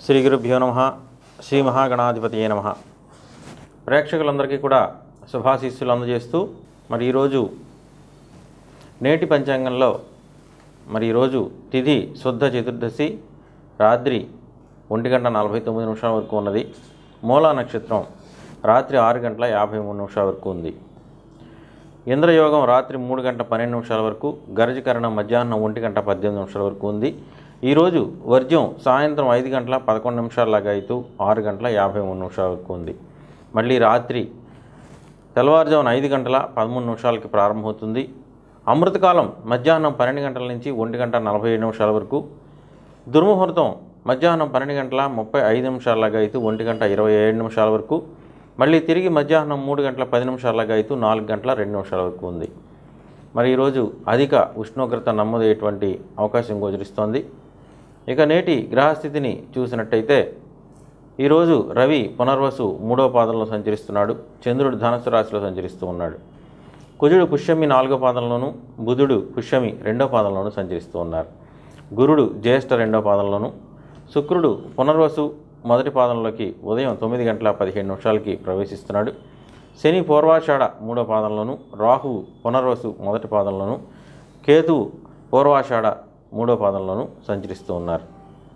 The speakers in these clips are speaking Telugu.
శ్రీ గురుభ్యో నమ శ్రీ మహాగణాధిపతియే నమ ప్రేక్షకులందరికీ కూడా శుభాశీస్సులు అందజేస్తూ మరి ఈరోజు నేటి పంచాంగంలో మరి ఈరోజు తిథి శుద్ధ చతుర్దశి రాత్రి ఒంటి గంట నలభై తొమ్మిది నిమిషాల వరకు ఉన్నది మూలా నక్షత్రం రాత్రి ఆరు గంటల యాభై మూడు నిమిషాల వరకు ఉంది ఇంద్రయోగం రాత్రి మూడు గంట పన్నెండు నిమిషాల వరకు గరజకరణం మధ్యాహ్నం ఒంటి గంట పద్దెనిమిది నిమిషాల వరకు ఉంది ఈరోజు వర్జ్యం సాయంత్రం ఐదు గంటల పదకొండు నిమిషాలలాగా అయితే ఆరు గంటల యాభై మూడు నిమిషాల వరకు ఉంది మళ్ళీ రాత్రి తెల్లవారుజామున ఐదు గంటల పదమూడు నిమిషాలకి ప్రారంభమవుతుంది అమృతకాలం మధ్యాహ్నం పన్నెండు గంటల నుంచి ఒంటి గంట నలభై ఏడు నిమిషాల వరకు దుర్ముహూర్తం మధ్యాహ్నం పన్నెండు గంటల ముప్పై ఐదు నిమిషాలలాగా అయితే ఒంటి గంట ఇరవై ఏడు నిమిషాల వరకు మళ్ళీ తిరిగి మధ్యాహ్నం మూడు గంటల పది నిమిషాలలాగా అయితే నాలుగు గంటల రెండు నిమిషాల వరకు ఉంది మరి ఈరోజు అధిక ఉష్ణోగ్రత నమోదయ్యేటువంటి అవకాశం గోచరిస్తోంది ఇక నేటి గ్రహస్థితిని చూసినట్టయితే ఈరోజు రవి పునర్వసు మూడో పాదంలో సంచరిస్తున్నాడు చంద్రుడు ధనస్సు రాశిలో సంచరిస్తూ ఉన్నాడు కుజుడు పుష్యమి నాలుగో పాదంలోను బుధుడు పుష్యమి రెండో పాదంలోను సంచరిస్తూ ఉన్నారు గురుడు జ్యేష్ఠ రెండో పాదంలోను శుక్రుడు పునర్వసు మొదటి పాదంలోకి ఉదయం తొమ్మిది గంటల పదిహేడు నిమిషాలకి ప్రవేశిస్తున్నాడు శని పూర్వాషాఢ మూడో పాదంలోను రాహువు పునర్వసు మొదటి పాదంలోను కేతువు పూర్వాషాఢ మూడో పాదంలోను సంచరిస్తూ ఉన్నారు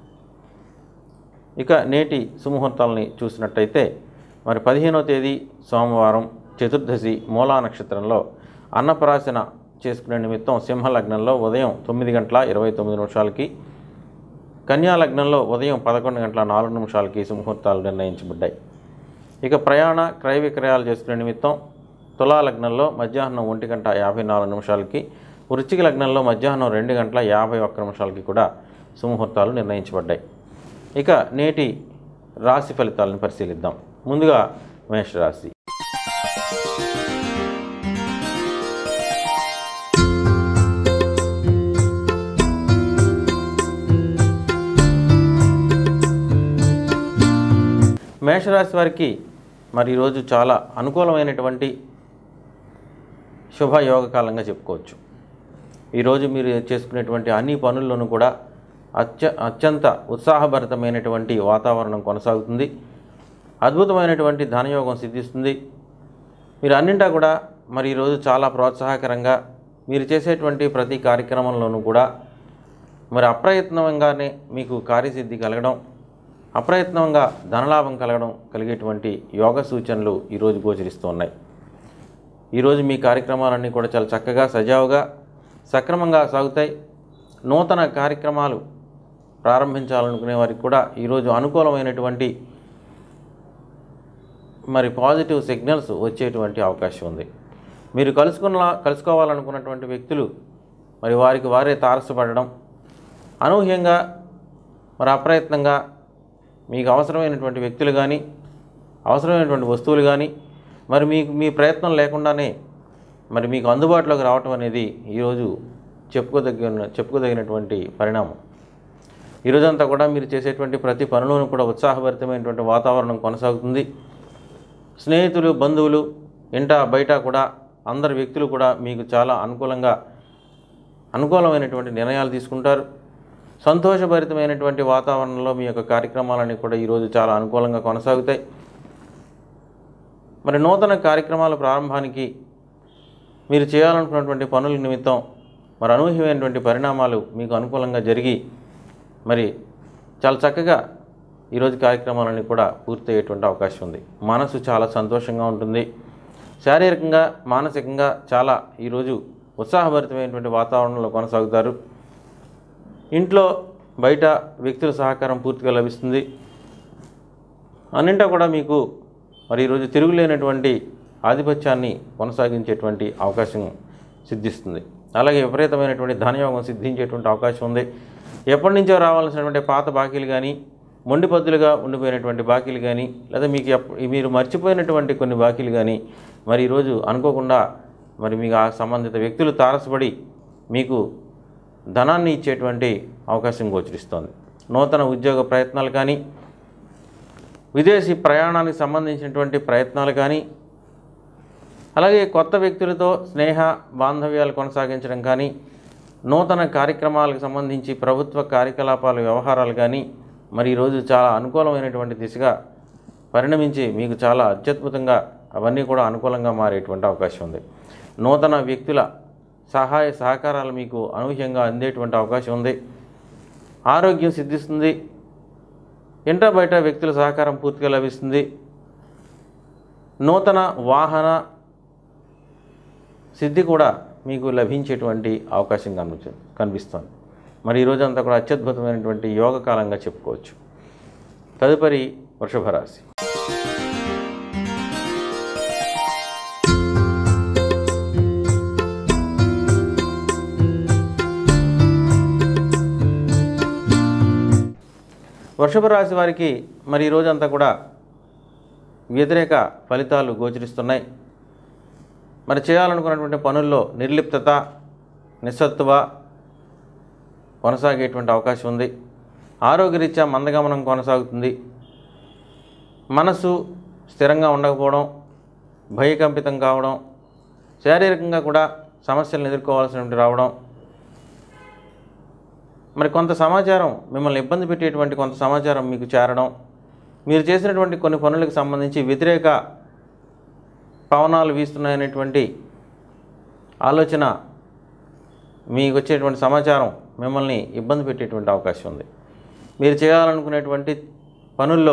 ఇక నేటి సుముహూర్తాలని చూసినట్టయితే మరి పదిహేనవ తేదీ సోమవారం చతుర్దశి మూలా నక్షత్రంలో అన్నప్రాసన చేసుకునే నిమిత్తం సింహ లగ్నంలో ఉదయం తొమ్మిది గంటల ఇరవై తొమ్మిది నిమిషాలకి కన్యా లగ్నంలో ఉదయం పదకొండు గంటల నాలుగు నిమిషాలకి సుముహూర్తాలు నిర్ణయించబడ్డాయి ఇక ప్రయాణ క్రయ విక్రయాలు చేసుకునే నిమిత్తం తులా లగ్నంలో మధ్యాహ్నం ఒంటి గంట యాభై నాలుగు నిమిషాలకి వృశ్చిక లగ్నంలో మధ్యాహ్నం రెండు గంటల యాభై ఒక్క నిమిషాలకి కూడా సుముహూర్తాలు నిర్ణయించబడ్డాయి ఇక నేటి రాశి ఫలితాలను పరిశీలిద్దాం ముందుగా మేషరాశి మేషరాశి వారికి మరి ఈరోజు చాలా అనుకూలమైనటువంటి శుభయోగ కాలంగా చెప్పుకోవచ్చు ఈరోజు మీరు చేసుకునేటువంటి అన్ని పనుల్లోనూ కూడా అత్య అత్యంత ఉత్సాహభరితమైనటువంటి వాతావరణం కొనసాగుతుంది అద్భుతమైనటువంటి ధనయోగం సిద్ధిస్తుంది మీరు అన్నింటా కూడా మరి ఈరోజు చాలా ప్రోత్సాహకరంగా మీరు చేసేటువంటి ప్రతి కార్యక్రమంలోనూ కూడా మరి అప్రయత్నంగానే మీకు కార్యసిద్ధి కలగడం అప్రయత్నంగా ధనలాభం కలగడం కలిగేటువంటి యోగ సూచనలు ఈరోజు గోచరిస్తూ ఉన్నాయి ఈరోజు మీ కార్యక్రమాలన్నీ కూడా చాలా చక్కగా సజావుగా సక్రమంగా సాగుతాయి నూతన కార్యక్రమాలు ప్రారంభించాలనుకునే వారికి కూడా ఈరోజు అనుకూలమైనటువంటి మరి పాజిటివ్ సిగ్నల్స్ వచ్చేటువంటి అవకాశం ఉంది మీరు కలుసుకున్న కలుసుకోవాలనుకున్నటువంటి వ్యక్తులు మరి వారికి వారే తారసపడడం అనూహ్యంగా మరి అప్రయత్నంగా మీకు అవసరమైనటువంటి వ్యక్తులు కానీ అవసరమైనటువంటి వస్తువులు కానీ మరి మీకు మీ ప్రయత్నం లేకుండానే మరి మీకు అందుబాటులోకి రావటం అనేది ఈరోజు చెప్పుకోదగిన చెప్పుకోదగినటువంటి పరిణామం ఈరోజంతా కూడా మీరు చేసేటువంటి ప్రతి పనులను కూడా ఉత్సాహభరితమైనటువంటి వాతావరణం కొనసాగుతుంది స్నేహితులు బంధువులు ఇంట బయట కూడా అందరి వ్యక్తులు కూడా మీకు చాలా అనుకూలంగా అనుకూలమైనటువంటి నిర్ణయాలు తీసుకుంటారు సంతోషభరితమైనటువంటి వాతావరణంలో మీ యొక్క కార్యక్రమాలన్నీ కూడా ఈరోజు చాలా అనుకూలంగా కొనసాగుతాయి మరి నూతన కార్యక్రమాల ప్రారంభానికి మీరు చేయాలనుకున్నటువంటి పనుల నిమిత్తం మరి అనూహ్యమైనటువంటి పరిణామాలు మీకు అనుకూలంగా జరిగి మరి చాలా చక్కగా ఈరోజు కార్యక్రమాలన్నీ కూడా పూర్తయ్యేటువంటి అవకాశం ఉంది మనసు చాలా సంతోషంగా ఉంటుంది శారీరకంగా మానసికంగా చాలా ఈరోజు ఉత్సాహభరితమైనటువంటి వాతావరణంలో కొనసాగుతారు ఇంట్లో బయట వ్యక్తుల సహకారం పూర్తిగా లభిస్తుంది అన్నింటా కూడా మీకు మరి ఈరోజు తిరుగులేనటువంటి ఆధిపత్యాన్ని కొనసాగించేటువంటి అవకాశం సిద్ధిస్తుంది అలాగే విపరీతమైనటువంటి ధనయోగం సిద్ధించేటువంటి అవకాశం ఉంది ఎప్పటి నుంచో రావాల్సినటువంటి పాత బాకీలు కానీ మొండి పద్దులుగా ఉండిపోయినటువంటి బాకీలు కానీ లేదా మీకు ఎప్ప మీరు మర్చిపోయినటువంటి కొన్ని బాకీలు కానీ మరి ఈరోజు అనుకోకుండా మరి మీకు ఆ సంబంధిత వ్యక్తులు తారసపడి మీకు ధనాన్ని ఇచ్చేటువంటి అవకాశం గోచరిస్తోంది నూతన ఉద్యోగ ప్రయత్నాలు కానీ విదేశీ ప్రయాణానికి సంబంధించినటువంటి ప్రయత్నాలు కానీ అలాగే కొత్త వ్యక్తులతో స్నేహ బాంధవ్యాలు కొనసాగించడం కానీ నూతన కార్యక్రమాలకు సంబంధించి ప్రభుత్వ కార్యకలాపాల వ్యవహారాలు కానీ మరి ఈరోజు చాలా అనుకూలమైనటువంటి దిశగా పరిణమించి మీకు చాలా అత్యద్భుతంగా అవన్నీ కూడా అనుకూలంగా మారేటువంటి అవకాశం ఉంది నూతన వ్యక్తుల సహాయ సహకారాలు మీకు అనూహ్యంగా అందేటువంటి అవకాశం ఉంది ఆరోగ్యం సిద్ధిస్తుంది ఇంట బయట వ్యక్తుల సహకారం పూర్తిగా లభిస్తుంది నూతన వాహన సిద్ధి కూడా మీకు లభించేటువంటి అవకాశం కనిపించ కనిపిస్తుంది మరి ఈ రోజంతా కూడా అత్యద్భుతమైనటువంటి యోగ కాలంగా చెప్పుకోవచ్చు తదుపరి వృషభ రాశి వృషభ రాశి వారికి మరి ఈ రోజంతా కూడా వ్యతిరేక ఫలితాలు గోచరిస్తున్నాయి మరి చేయాలనుకున్నటువంటి పనుల్లో నిర్లిప్తత నిస్సత్తువ కొనసాగేటువంటి అవకాశం ఉంది ఆరోగ్యరీత్యా మందగమనం కొనసాగుతుంది మనసు స్థిరంగా ఉండకపోవడం భయకంపితం కావడం శారీరకంగా కూడా సమస్యలను ఎదుర్కోవాల్సినటువంటి రావడం మరి కొంత సమాచారం మిమ్మల్ని ఇబ్బంది పెట్టేటువంటి కొంత సమాచారం మీకు చేరడం మీరు చేసినటువంటి కొన్ని పనులకు సంబంధించి వ్యతిరేక పవనాలు వీస్తున్నాయనేటువంటి ఆలోచన మీకు వచ్చేటువంటి సమాచారం మిమ్మల్ని ఇబ్బంది పెట్టేటువంటి అవకాశం ఉంది మీరు చేయాలనుకునేటువంటి పనుల్లో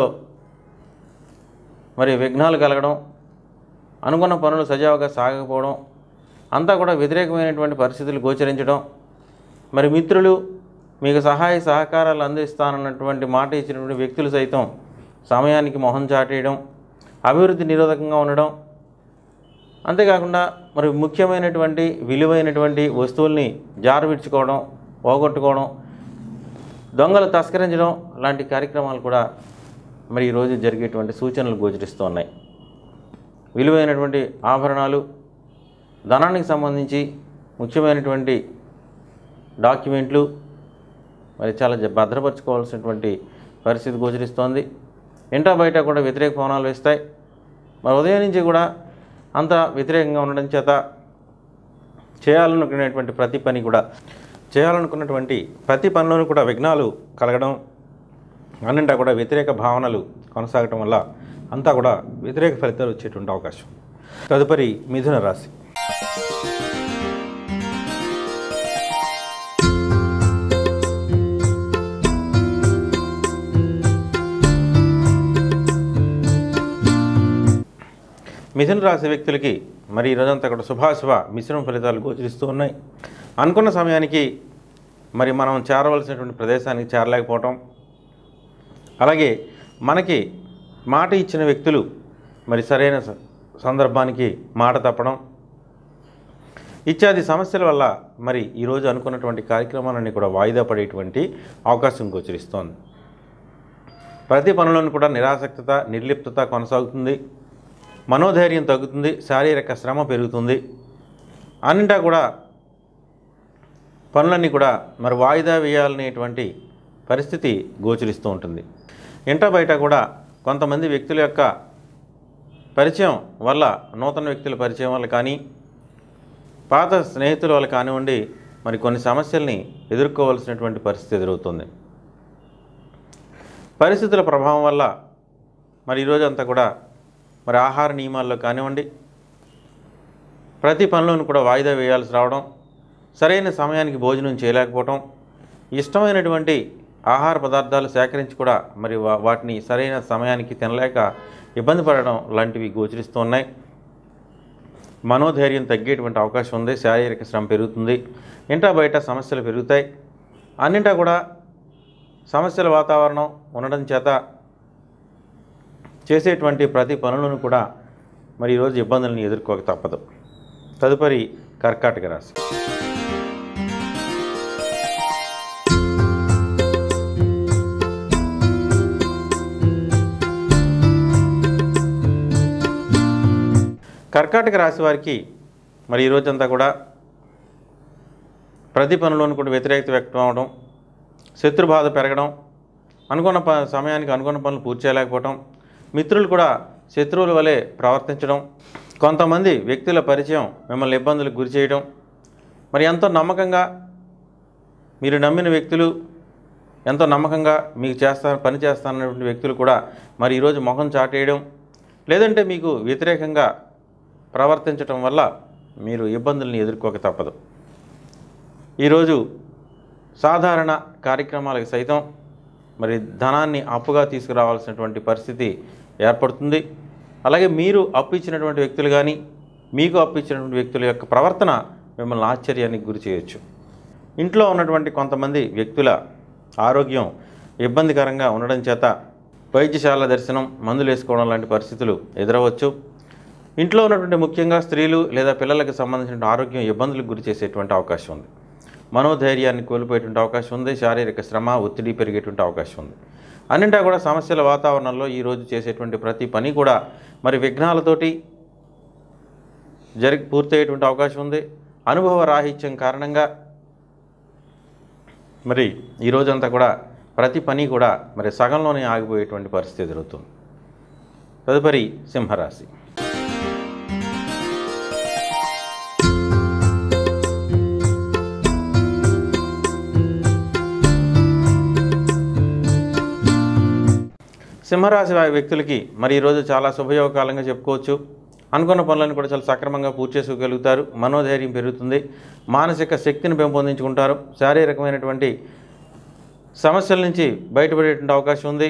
మరి విఘ్నాలు కలగడం అనుకున్న పనులు సజావుగా సాగకపోవడం అంతా కూడా వ్యతిరేకమైనటువంటి పరిస్థితులు గోచరించడం మరి మిత్రులు మీకు సహాయ సహకారాలు అందిస్తానన్నటువంటి మాట ఇచ్చినటువంటి వ్యక్తులు సైతం సమయానికి మొహం చాటేయడం అభివృద్ధి నిరోధకంగా ఉండడం అంతేకాకుండా మరి ముఖ్యమైనటువంటి విలువైనటువంటి వస్తువుల్ని జారవిడ్చుకోవడం పోగొట్టుకోవడం దొంగలు తస్కరించడం లాంటి కార్యక్రమాలు కూడా మరి ఈరోజు జరిగేటువంటి సూచనలు గోచరిస్తూ ఉన్నాయి విలువైనటువంటి ఆభరణాలు ధనానికి సంబంధించి ముఖ్యమైనటువంటి డాక్యుమెంట్లు మరి చాలా జ- భద్రపరచుకోవాల్సినటువంటి పరిస్థితి గోచరిస్తోంది ఇంటా బయట కూడా వ్యతిరేక పవనాలు వేస్తాయి మరి ఉదయం నుంచి కూడా అంత వ్యతిరేకంగా ఉండడం చేత చేయాలనుకునేటువంటి ప్రతి పని కూడా చేయాలనుకున్నటువంటి ప్రతి పనిలోనూ కూడా విఘ్నాలు కలగడం అన్నింటా కూడా వ్యతిరేక భావనలు కొనసాగటం వల్ల అంతా కూడా వ్యతిరేక ఫలితాలు వచ్చేటువంటి అవకాశం తదుపరి మిథున రాశి మిథున రాశి వ్యక్తులకి మరి ఈ రోజంతా కూడా శుభాశుభ మిశ్రమ ఫలితాలు గోచరిస్తూ ఉన్నాయి అనుకున్న సమయానికి మరి మనం చేరవలసినటువంటి ప్రదేశానికి చేరలేకపోవటం అలాగే మనకి మాట ఇచ్చిన వ్యక్తులు మరి సరైన స- సందర్భానికి మాట తప్పడం ఇత్యాది సమస్యల వల్ల మరి ఈరోజు అనుకున్నటువంటి కార్యక్రమాలన్నీ కూడా వాయిదా పడేటువంటి అవకాశం గోచరిస్తోంది ప్రతి పనులను కూడా నిరాసక్తత నిర్లిప్తత కొనసాగుతుంది మనోధైర్యం తగ్గుతుంది శారీరక శ్రమ పెరుగుతుంది అన్నింటా కూడా పనులన్నీ కూడా మరి వాయిదా వేయాలనేటువంటి పరిస్థితి గోచరిస్తూ ఉంటుంది ఇంట బయట కూడా కొంతమంది వ్యక్తుల యొక్క పరిచయం వల్ల నూతన వ్యక్తుల పరిచయం వల్ల కానీ పాత స్నేహితుల వల్ల కానివ్వండి మరి కొన్ని సమస్యల్ని ఎదుర్కోవాల్సినటువంటి పరిస్థితి ఎదురవుతుంది పరిస్థితుల ప్రభావం వల్ల మరి ఈరోజు అంతా కూడా మరి ఆహార నియమాల్లో కానివ్వండి ప్రతి పనిలోనూ కూడా వాయిదా వేయాల్సి రావడం సరైన సమయానికి భోజనం చేయలేకపోవడం ఇష్టమైనటువంటి ఆహార పదార్థాలు సేకరించి కూడా మరి వా- వాటిని సరైన సమయానికి తినలేక ఇబ్బంది పడడం లాంటివి గోచరిస్తూ ఉన్నాయి మనోధైర్యం తగ్గేటువంటి అవకాశం ఉంది శారీరక శ్రమ పెరుగుతుంది ఇంటా బయట సమస్యలు పెరుగుతాయి అన్నింటా కూడా సమస్యల వాతావరణం ఉండడం చేత చేసేటువంటి ప్రతి పనులను కూడా మరి ఈరోజు ఇబ్బందులను ఎదుర్కోక తప్పదు తదుపరి కర్కాటక రాశి కర్కాటక రాశి వారికి మరి ఈ రోజంతా కూడా ప్రతి పనిలోనూ కూడా వ్యతిరేకత వ్యక్తం అవడం శత్రుబాధ పెరగడం అనుకున్న ప సమయానికి అనుకున్న పనులు పూర్తి చేయలేకపోవడం మిత్రులు కూడా శత్రువుల వలె ప్రవర్తించడం కొంతమంది వ్యక్తుల పరిచయం మిమ్మల్ని ఇబ్బందులకు గురి చేయడం మరి ఎంతో నమ్మకంగా మీరు నమ్మిన వ్యక్తులు ఎంతో నమ్మకంగా మీకు చేస్తాను పని చేస్తానన్నటువంటి వ్యక్తులు కూడా మరి ఈరోజు మొహం చాటేయడం లేదంటే మీకు వ్యతిరేకంగా ప్రవర్తించటం వల్ల మీరు ఇబ్బందుల్ని ఎదుర్కోక తప్పదు ఈరోజు సాధారణ కార్యక్రమాలకు సైతం మరి ధనాన్ని అప్పుగా తీసుకురావాల్సినటువంటి పరిస్థితి ఏర్పడుతుంది అలాగే మీరు అప్పు ఇచ్చినటువంటి వ్యక్తులు కానీ మీకు అప్పు ఇచ్చినటువంటి వ్యక్తుల యొక్క ప్రవర్తన మిమ్మల్ని ఆశ్చర్యానికి గురి చేయొచ్చు ఇంట్లో ఉన్నటువంటి కొంతమంది వ్యక్తుల ఆరోగ్యం ఇబ్బందికరంగా ఉండడం చేత వైద్యశాల దర్శనం మందులు వేసుకోవడం లాంటి పరిస్థితులు ఎదురవచ్చు ఇంట్లో ఉన్నటువంటి ముఖ్యంగా స్త్రీలు లేదా పిల్లలకు సంబంధించిన ఆరోగ్యం ఇబ్బందులకు గురి చేసేటువంటి అవకాశం ఉంది మనోధైర్యాన్ని కోల్పోయేటువంటి అవకాశం ఉంది శారీరక శ్రమ ఒత్తిడి పెరిగేటువంటి అవకాశం ఉంది అన్నింటా కూడా సమస్యల వాతావరణంలో ఈరోజు చేసేటువంటి ప్రతి పని కూడా మరి విఘ్నాలతోటి జరిగి పూర్తయ్యేటువంటి అవకాశం ఉంది అనుభవ రాహిత్యం కారణంగా మరి ఈ రోజంతా కూడా ప్రతి పని కూడా మరి సగంలోనే ఆగిపోయేటువంటి పరిస్థితి ఎదురవుతుంది తదుపరి సింహరాశి సింహరాశి వారి వ్యక్తులకి మరి ఈరోజు చాలా శుభయోగకాలంగా చెప్పుకోవచ్చు అనుకున్న పనులను కూడా చాలా సక్రమంగా పూర్తి చేసుకోగలుగుతారు మనోధైర్యం పెరుగుతుంది మానసిక శక్తిని పెంపొందించుకుంటారు శారీరకమైనటువంటి సమస్యల నుంచి బయటపడేటువంటి అవకాశం ఉంది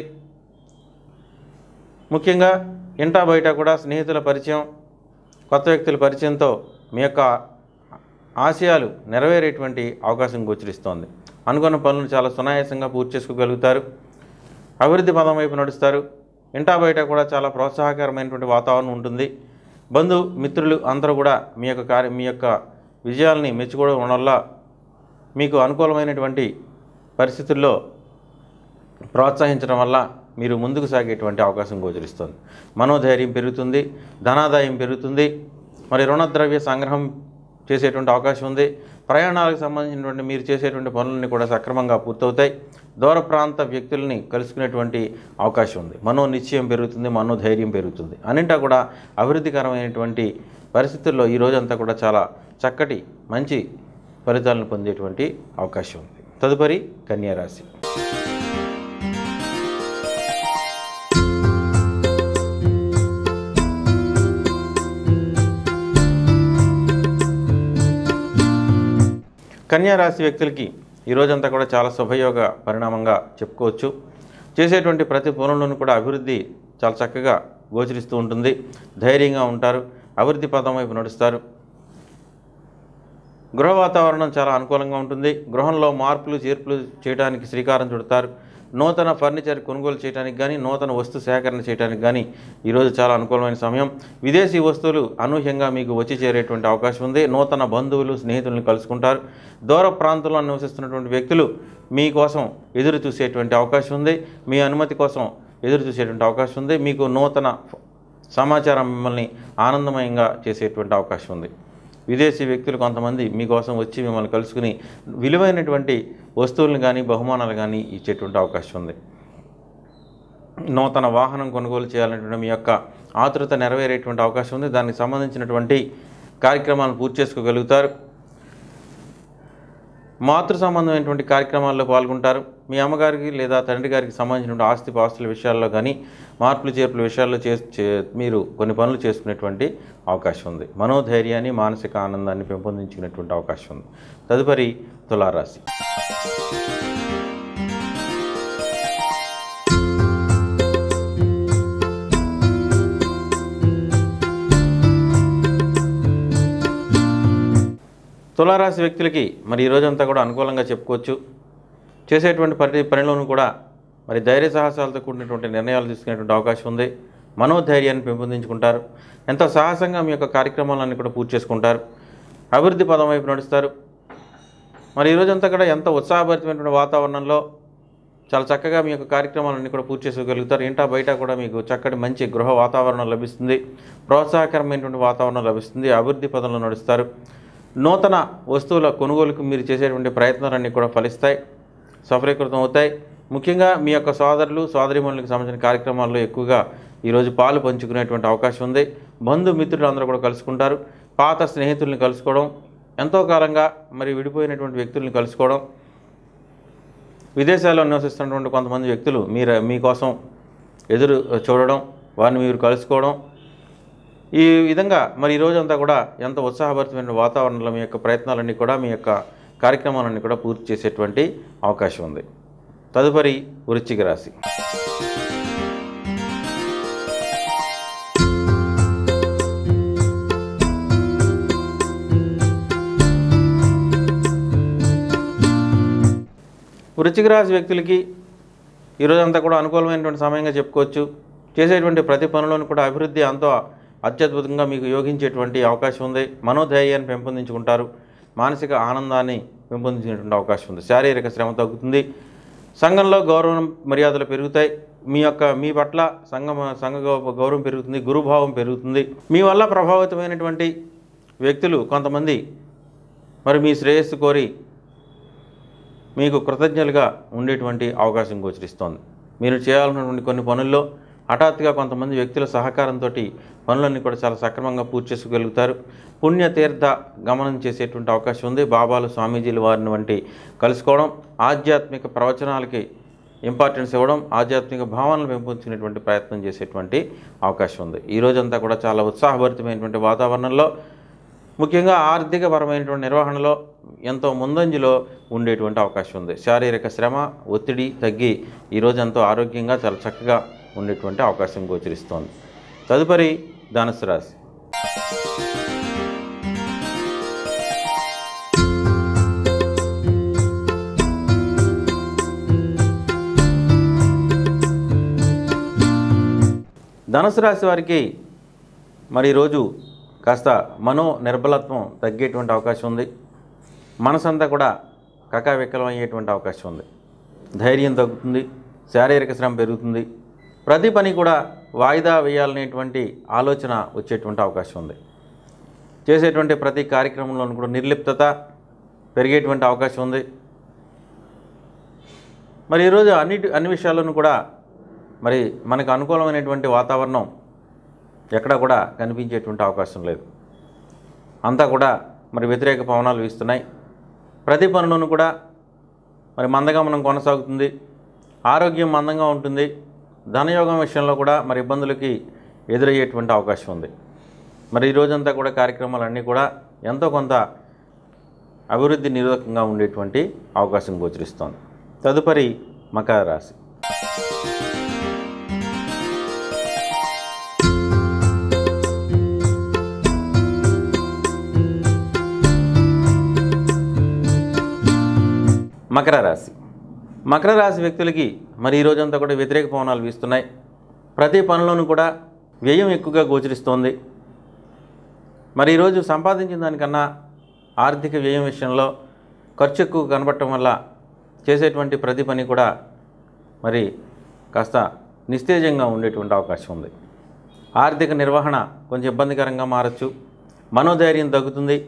ముఖ్యంగా ఇంటా బయట కూడా స్నేహితుల పరిచయం కొత్త వ్యక్తుల పరిచయంతో మీ యొక్క ఆశయాలు నెరవేరేటువంటి అవకాశం గోచరిస్తోంది అనుకున్న పనులను చాలా సునాయాసంగా పూర్తి చేసుకోగలుగుతారు అభివృద్ధి పదం వైపు నడుస్తారు ఇంటా బయట కూడా చాలా ప్రోత్సాహకరమైనటువంటి వాతావరణం ఉంటుంది బంధు మిత్రులు అందరూ కూడా మీ యొక్క కార్య మీ యొక్క విజయాల్ని మెచ్చుకోవడం వల్ల మీకు అనుకూలమైనటువంటి పరిస్థితుల్లో ప్రోత్సహించడం వల్ల మీరు ముందుకు సాగేటువంటి అవకాశం గోచరిస్తుంది మనోధైర్యం పెరుగుతుంది ధనాదాయం పెరుగుతుంది మరి రుణద్రవ్య సంగ్రహం చేసేటువంటి అవకాశం ఉంది ప్రయాణాలకు సంబంధించినటువంటి మీరు చేసేటువంటి పనులన్నీ కూడా సక్రమంగా పూర్తవుతాయి దూర ప్రాంత వ్యక్తుల్ని కలుసుకునేటువంటి అవకాశం ఉంది మనో నిశ్చయం పెరుగుతుంది మనోధైర్యం పెరుగుతుంది అన్నింటా కూడా అభివృద్ధికరమైనటువంటి పరిస్థితుల్లో ఈ రోజంతా కూడా చాలా చక్కటి మంచి ఫలితాలను పొందేటువంటి అవకాశం ఉంది తదుపరి కన్యారాశి కన్యారాశి వ్యక్తులకి ఈ రోజంతా కూడా చాలా శుభయోగ పరిణామంగా చెప్పుకోవచ్చు చేసేటువంటి ప్రతి పనులను కూడా అభివృద్ధి చాలా చక్కగా గోచరిస్తూ ఉంటుంది ధైర్యంగా ఉంటారు అభివృద్ధి పదం వైపు నడుస్తారు గృహ వాతావరణం చాలా అనుకూలంగా ఉంటుంది గృహంలో మార్పులు చేర్పులు చేయడానికి శ్రీకారం చుడతారు నూతన ఫర్నిచర్ కొనుగోలు చేయడానికి కానీ నూతన వస్తు సేకరణ చేయడానికి కానీ ఈరోజు చాలా అనుకూలమైన సమయం విదేశీ వస్తువులు అనూహ్యంగా మీకు వచ్చి చేరేటువంటి అవకాశం ఉంది నూతన బంధువులు స్నేహితులను కలుసుకుంటారు దూర ప్రాంతంలో నివసిస్తున్నటువంటి వ్యక్తులు మీకోసం ఎదురు చూసేటువంటి అవకాశం ఉంది మీ అనుమతి కోసం ఎదురు చూసేటువంటి అవకాశం ఉంది మీకు నూతన సమాచారం మిమ్మల్ని ఆనందమయంగా చేసేటువంటి అవకాశం ఉంది విదేశీ వ్యక్తులు కొంతమంది మీకోసం వచ్చి మిమ్మల్ని కలుసుకుని విలువైనటువంటి వస్తువులను కానీ బహుమానాలు కానీ ఇచ్చేటువంటి అవకాశం ఉంది నూతన వాహనం కొనుగోలు చేయాలనేటువంటి మీ యొక్క ఆతృత నెరవేరేటువంటి అవకాశం ఉంది దానికి సంబంధించినటువంటి కార్యక్రమాలను పూర్తి చేసుకోగలుగుతారు మాతృ సంబంధమైనటువంటి కార్యక్రమాల్లో పాల్గొంటారు మీ అమ్మగారికి లేదా తండ్రి గారికి సంబంధించినటువంటి ఆస్తి పాస్తుల విషయాల్లో కానీ మార్పులు చేర్పుల విషయాల్లో చే చే- మీరు కొన్ని పనులు చేసుకునేటువంటి అవకాశం ఉంది మనోధైర్యాన్ని మానసిక ఆనందాన్ని పెంపొందించుకునేటువంటి అవకాశం ఉంది తదుపరి తులారాశి తులారాశి వ్యక్తులకి మరి ఈ రోజంతా కూడా అనుకూలంగా చెప్పుకోవచ్చు చేసేటువంటి ప్రతి పనిలోనూ కూడా మరి ధైర్య సాహసాలతో కూడినటువంటి నిర్ణయాలు తీసుకునేటువంటి అవకాశం ఉంది మనోధైర్యాన్ని పెంపొందించుకుంటారు ఎంతో సాహసంగా మీ యొక్క కార్యక్రమాలన్నీ కూడా పూర్తి చేసుకుంటారు అభివృద్ధి పదం వైపు నడుస్తారు మరి ఈ రోజంతా కూడా ఎంతో ఉత్సాహభరితమైనటువంటి వాతావరణంలో చాలా చక్కగా మీ యొక్క కార్యక్రమాలన్నీ కూడా పూర్తి చేసుకోగలుగుతారు ఇంటా బయట కూడా మీకు చక్కటి మంచి గృహ వాతావరణం లభిస్తుంది ప్రోత్సాహకరమైనటువంటి వాతావరణం లభిస్తుంది అభివృద్ధి పదంలో నడుస్తారు నూతన వస్తువుల కొనుగోలుకు మీరు చేసేటువంటి ప్రయత్నాలన్నీ కూడా ఫలిస్తాయి సఫలీకృతం అవుతాయి ముఖ్యంగా మీ యొక్క సోదరులు సోదరిమణులకు సంబంధించిన కార్యక్రమాల్లో ఎక్కువగా ఈరోజు పాలు పంచుకునేటువంటి అవకాశం ఉంది బంధుమిత్రులు అందరూ కూడా కలుసుకుంటారు పాత స్నేహితుల్ని కలుసుకోవడం ఎంతో కాలంగా మరి విడిపోయినటువంటి వ్యక్తుల్ని కలుసుకోవడం విదేశాల్లో నివసిస్తున్నటువంటి కొంతమంది వ్యక్తులు మీరు మీకోసం ఎదురు చూడడం వారిని మీరు కలుసుకోవడం ఈ విధంగా మరి ఈ రోజంతా కూడా ఎంత ఉత్సాహభరితమైన వాతావరణంలో మీ యొక్క ప్రయత్నాలన్నీ కూడా మీ యొక్క కార్యక్రమాలన్నీ కూడా పూర్తి చేసేటువంటి అవకాశం ఉంది తదుపరి వృశ్చిక రాశి వృశ్చిక రాశి వ్యక్తులకి ఈరోజంతా కూడా అనుకూలమైనటువంటి సమయంగా చెప్పుకోవచ్చు చేసేటువంటి ప్రతి పనిలోనూ కూడా అభివృద్ధి అంతో అత్యద్భుతంగా మీకు యోగించేటువంటి అవకాశం ఉంది మనోధైర్యాన్ని పెంపొందించుకుంటారు మానసిక ఆనందాన్ని పెంపొందించేటువంటి అవకాశం ఉంది శారీరక శ్రమ తగ్గుతుంది సంఘంలో గౌరవం మర్యాదలు పెరుగుతాయి మీ యొక్క మీ పట్ల సంఘం సంఘ గౌ- గౌరవం పెరుగుతుంది గురుభావం పెరుగుతుంది మీ వల్ల ప్రభావితమైనటువంటి వ్యక్తులు కొంతమంది మరి మీ శ్రేయస్సు కోరి మీకు కృతజ్ఞతలుగా ఉండేటువంటి అవకాశం గోచరిస్తోంది మీరు చేయాలన్నటువంటి కొన్ని పనుల్లో హఠాత్తుగా కొంతమంది వ్యక్తుల సహకారంతో పనులన్నీ కూడా చాలా సక్రమంగా పూర్తి చేసుకోగలుగుతారు పుణ్యతీర్థ గమనం చేసేటువంటి అవకాశం ఉంది బాబాలు స్వామీజీలు వారిని వంటి కలుసుకోవడం ఆధ్యాత్మిక ప్రవచనాలకి ఇంపార్టెన్స్ ఇవ్వడం ఆధ్యాత్మిక భావనలు పెంపొందించినటువంటి ప్రయత్నం చేసేటువంటి అవకాశం ఉంది ఈ రోజంతా కూడా చాలా ఉత్సాహభరితమైనటువంటి వాతావరణంలో ముఖ్యంగా ఆర్థికపరమైనటువంటి నిర్వహణలో ఎంతో ముందంజలో ఉండేటువంటి అవకాశం ఉంది శారీరక శ్రమ ఒత్తిడి తగ్గి ఈరోజు ఎంతో ఆరోగ్యంగా చాలా చక్కగా ఉండేటువంటి అవకాశం గోచరిస్తోంది తదుపరి ధనుసు రాశి ధనుసు రాశి వారికి మరి ఈరోజు కాస్త మనో నిర్బలత్వం తగ్గేటువంటి అవకాశం ఉంది మనసంతా కూడా కకావికలం అయ్యేటువంటి అవకాశం ఉంది ధైర్యం తగ్గుతుంది శారీరక శ్రమ పెరుగుతుంది ప్రతి పని కూడా వాయిదా వేయాలనేటువంటి ఆలోచన వచ్చేటువంటి అవకాశం ఉంది చేసేటువంటి ప్రతి కార్యక్రమంలోనూ కూడా నిర్లిప్తత పెరిగేటువంటి అవకాశం ఉంది మరి ఈరోజు అన్నిటి అన్ని విషయాల్లోనూ కూడా మరి మనకు అనుకూలమైనటువంటి వాతావరణం ఎక్కడ కూడా కనిపించేటువంటి అవకాశం లేదు అంతా కూడా మరి వ్యతిరేక పవనాలు వీస్తున్నాయి ప్రతి పనులను కూడా మరి మందగమనం కొనసాగుతుంది ఆరోగ్యం మందంగా ఉంటుంది ధనయోగం విషయంలో కూడా మరి ఇబ్బందులకి ఎదురయ్యేటువంటి అవకాశం ఉంది మరి ఈ రోజంతా కూడా కార్యక్రమాలన్నీ కూడా ఎంతో కొంత అభివృద్ధి నిరోధకంగా ఉండేటువంటి అవకాశం గోచరిస్తోంది తదుపరి మకర రాశి మకర రాశి మకర రాశి వ్యక్తులకి మరి ఈ రోజంతా కూడా వ్యతిరేక పవనాలు వీస్తున్నాయి ప్రతి పనిలోనూ కూడా వ్యయం ఎక్కువగా గోచరిస్తోంది మరి ఈరోజు సంపాదించిన దానికన్నా ఆర్థిక వ్యయం విషయంలో ఖర్చు ఎక్కువ కనబడటం వల్ల చేసేటువంటి ప్రతి పని కూడా మరి కాస్త నిస్తేజంగా ఉండేటువంటి అవకాశం ఉంది ఆర్థిక నిర్వహణ కొంచెం ఇబ్బందికరంగా మారచ్చు మనోధైర్యం తగ్గుతుంది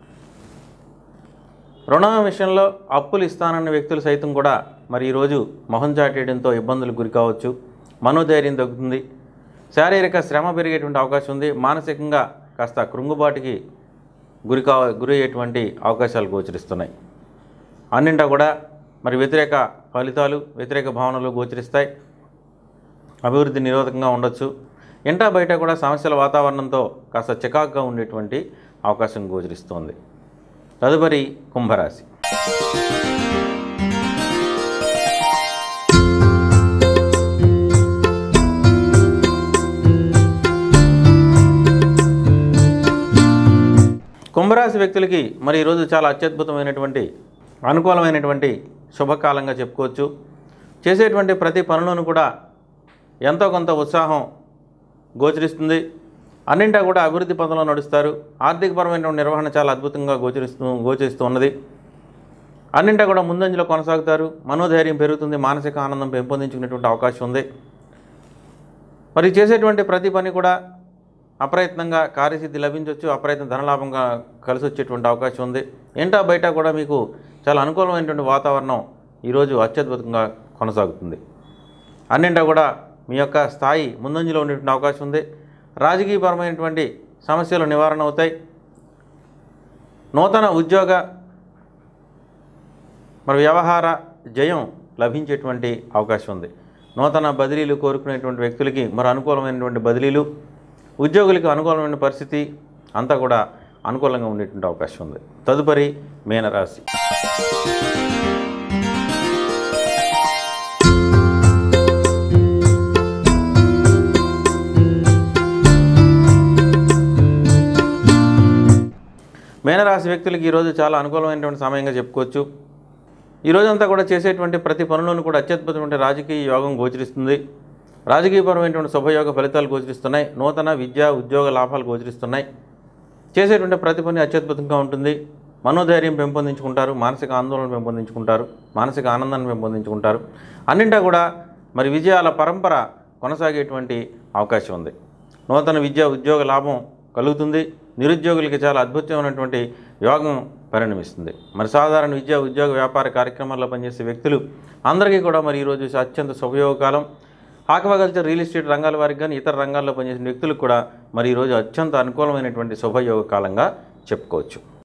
రుణం విషయంలో అప్పులు ఇస్తానన్న వ్యక్తులు సైతం కూడా మరి ఈరోజు మొహం చాటేయడంతో ఇబ్బందులకు గురి కావచ్చు మనోధైర్యం తగ్గుతుంది శారీరక శ్రమ పెరిగేటువంటి అవకాశం ఉంది మానసికంగా కాస్త కృంగుబాటుకి గురి కా గురి అయ్యేటువంటి అవకాశాలు గోచరిస్తున్నాయి అన్నింటా కూడా మరి వ్యతిరేక ఫలితాలు వ్యతిరేక భావనలు గోచరిస్తాయి అభివృద్ధి నిరోధకంగా ఉండొచ్చు ఇంటా బయట కూడా సమస్యల వాతావరణంతో కాస్త చికాకుగా ఉండేటువంటి అవకాశం గోచరిస్తోంది తదుపరి కుంభరాశి కుంభరాశి వ్యక్తులకి మరి ఈరోజు చాలా అత్యద్భుతమైనటువంటి అనుకూలమైనటువంటి శుభకాలంగా చెప్పుకోవచ్చు చేసేటువంటి ప్రతి పనులను కూడా ఎంతో కొంత ఉత్సాహం గోచరిస్తుంది అన్నింటా కూడా అభివృద్ధి పథంలో నడుస్తారు ఆర్థికపరమైన నిర్వహణ చాలా అద్భుతంగా గోచరిస్తూ గోచరిస్తూ ఉన్నది అన్నింటా కూడా ముందంజలో కొనసాగుతారు మనోధైర్యం పెరుగుతుంది మానసిక ఆనందం పెంపొందించుకునేటువంటి అవకాశం ఉంది మరి చేసేటువంటి ప్రతి పని కూడా అప్రయత్నంగా కార్యసిద్ధి లభించవచ్చు అప్రయత్న ధనలాభంగా కలిసి వచ్చేటువంటి అవకాశం ఉంది ఇంటా బయట కూడా మీకు చాలా అనుకూలమైనటువంటి వాతావరణం ఈరోజు అత్యద్భుతంగా కొనసాగుతుంది అన్నింటా కూడా మీ యొక్క స్థాయి ముందంజలో ఉండేటువంటి అవకాశం ఉంది రాజకీయపరమైనటువంటి సమస్యలు నివారణ అవుతాయి నూతన ఉద్యోగ మరి వ్యవహార జయం లభించేటువంటి అవకాశం ఉంది నూతన బదిలీలు కోరుకునేటువంటి వ్యక్తులకి మరి అనుకూలమైనటువంటి బదిలీలు ఉద్యోగులకు అనుకూలమైన పరిస్థితి అంతా కూడా అనుకూలంగా ఉండేటువంటి అవకాశం ఉంది తదుపరి మీనరాశి మీనరాశి వ్యక్తులకి ఈరోజు చాలా అనుకూలమైనటువంటి సమయంగా చెప్పుకోవచ్చు ఈ రోజంతా కూడా చేసేటువంటి ప్రతి పనులను కూడా అత్యద్భుతమైన రాజకీయ యోగం గోచరిస్తుంది రాజకీయపరమైనటువంటి శుభయోగ ఫలితాలు గోచరిస్తున్నాయి నూతన విద్యా ఉద్యోగ లాభాలు గోచరిస్తున్నాయి చేసేటువంటి ప్రతి పని అత్యద్భుతంగా ఉంటుంది మనోధైర్యం పెంపొందించుకుంటారు మానసిక ఆందోళన పెంపొందించుకుంటారు మానసిక ఆనందాన్ని పెంపొందించుకుంటారు అన్నింటా కూడా మరి విజయాల పరంపర కొనసాగేటువంటి అవకాశం ఉంది నూతన విద్యా ఉద్యోగ లాభం కలుగుతుంది నిరుద్యోగులకి చాలా అద్భుతమైనటువంటి యోగం పరిణమిస్తుంది మరి సాధారణ విద్యా ఉద్యోగ వ్యాపార కార్యక్రమాల్లో పనిచేసే వ్యక్తులు అందరికీ కూడా మరి ఈరోజు అత్యంత శుభయోగకాలం ఆక్వాకల్చర్ రియల్ ఎస్టేట్ రంగాల వారికి కానీ ఇతర రంగాల్లో పనిచేసిన వ్యక్తులకు కూడా మరి ఈరోజు అత్యంత అనుకూలమైనటువంటి శుభయోగ కాలంగా చెప్పుకోవచ్చు